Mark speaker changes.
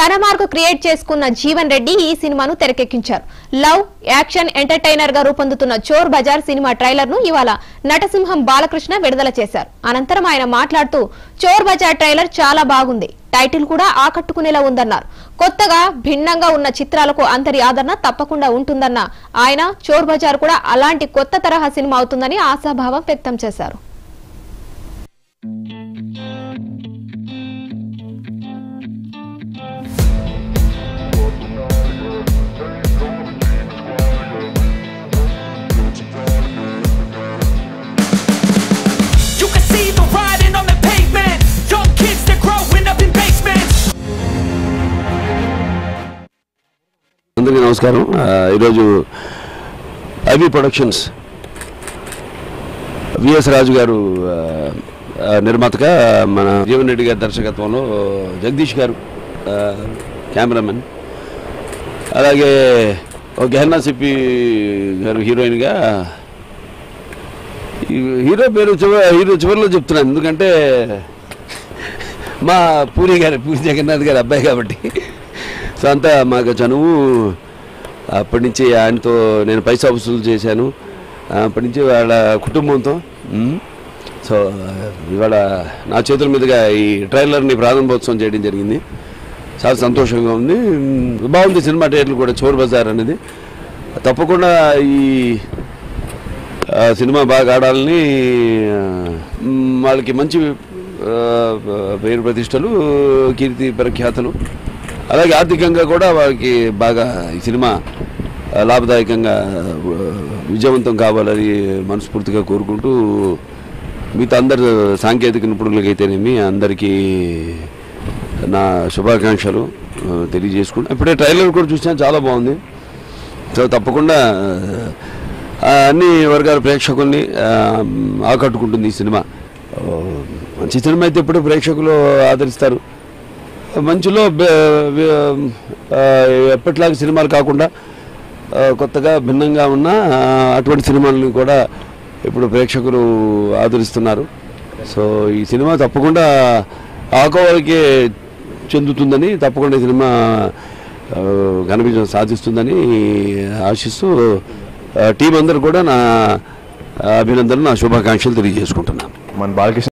Speaker 1: తన mark create చేసుకున్న జీవన్ రెడ్డి ఈ సినిమాను తెరకెక్కించారు లవ్ యాక్షన్ ఎంటర్టైనర్ గా రూపొందుతున్న చోర్ బజార్ సినిమా ట్రైలర్ ను ఇవాళ నటసింహం బాలకృష్ణ విడుదల చేశారు అనంతరం ఆయన మాట్లాడుతూ చోర్ బజార్ ట్రైలర్ చాలా బాగుంది టైటిల్ కూడా ఆకట్టుకునేలా ఉందన్నారు కొత్తగా భిన్నంగా ఉన్న చిత్రాలకు అంతరి ఆదరణ తప్పకుండా ఉంటుందన్న ఆయన చోర్ బజార్ కూడా అలాంటి కొత్త తరహా సినిమా అవుతుందని ఆశాభావం వ్యక్తం చేశారు
Speaker 2: You can see the writing on the pavement. Young kids, they're growing up in basements.
Speaker 3: అందరికీ నమస్కారం ఆ, ఈరోజు ఐబీ ప్రొడక్షన్స్ విఎస్ రాజు గారు ఆ, ఆ, నిర్మాతగా మన జీవన్ రెడ్డి గారి దర్శకత్వంలో జగదీష్ గారు ఆ, కెమెరామెన్ అలాగే ఒక గెహన్నా సిప్పి గారు హీరోయిన్గా ఈ హీరో పేరు చివ హీరో చివరిలో చెప్తున్నాను ఎందుకంటే మా పూరి గారి పూరి జగన్నాథ్ గారి అబ్బాయి కాబట్టి సో అంతా మాకు చనువు అప్పటి నుంచి ఆయనతో నేను పైసా వసూలు చేశాను అప్పటి నుంచి వాళ్ళ కుటుంబంతో ఉమ్, సో ఇవాళ నా చేతుల మీదుగా ఈ ట్రైలర్ని ప్రారంభోత్సవం చేయడం జరిగింది చాలా సంతోషంగా ఉంది ఉమ్, బాగుంది సినిమా టైటిల్ కూడా చోర్ బజార్ అనేది తప్పకుండా ఈ ఆ, సినిమా బాగా ఆడాలని ఆ, మ్, వాళ్ళకి మంచి ఆ, పేరు ప్రతిష్టలు కీర్తి ప్రఖ్యాతలు అలాగే ఆర్థికంగా కూడా వాళ్ళకి బాగా ఈ సినిమా ఆ, లాభదాయకంగా ఆ, విజయవంతం కావాలని మనస్ఫూర్తిగా కోరుకుంటూ మిగతా అందరు సాంకేతిక నిపుణులకైతేనేమి అందరికీ నా శుభాకాంక్షలు ఆ, తెలియజేసుకుంటూ ఇప్పుడే ట్రైలర్ కూడా చూసాను చాలా బాగుంది సో తప్పకుండా ఆ, అన్ని వర్గాల ప్రేక్షకుల్ని ఆ, ఆకట్టుకుంటుంది ఈ సినిమా ఓ, మంచి సినిమా అయితే ఎప్పుడు ప్రేక్షకులు ఆదరిస్తారు మంచిలో బె- బె- ఆ, ఎప్పటిలాగా సినిమాలు కాకుండా ఆ, కొత్తగా భిన్నంగా ఉన్న ఆ, అటువంటి సినిమాలను కూడా ఇప్పుడు ప్రేక్షకులు ఆదరిస్తున్నారు సో ఈ సినిమా తప్పకుండా ఆకోవాలకే చెందుతుందని తప్పకుండా ఈ సినిమా ఆ, ఘన విజయం సాధిస్తుందని ఆశిస్తూ ఆ, టీం అందరూ కూడా నా అభినందనలు నా శుభాకాంక్షలు తెలియజేసుకుంటున్నాను
Speaker 4: మన బాలకృష్ణ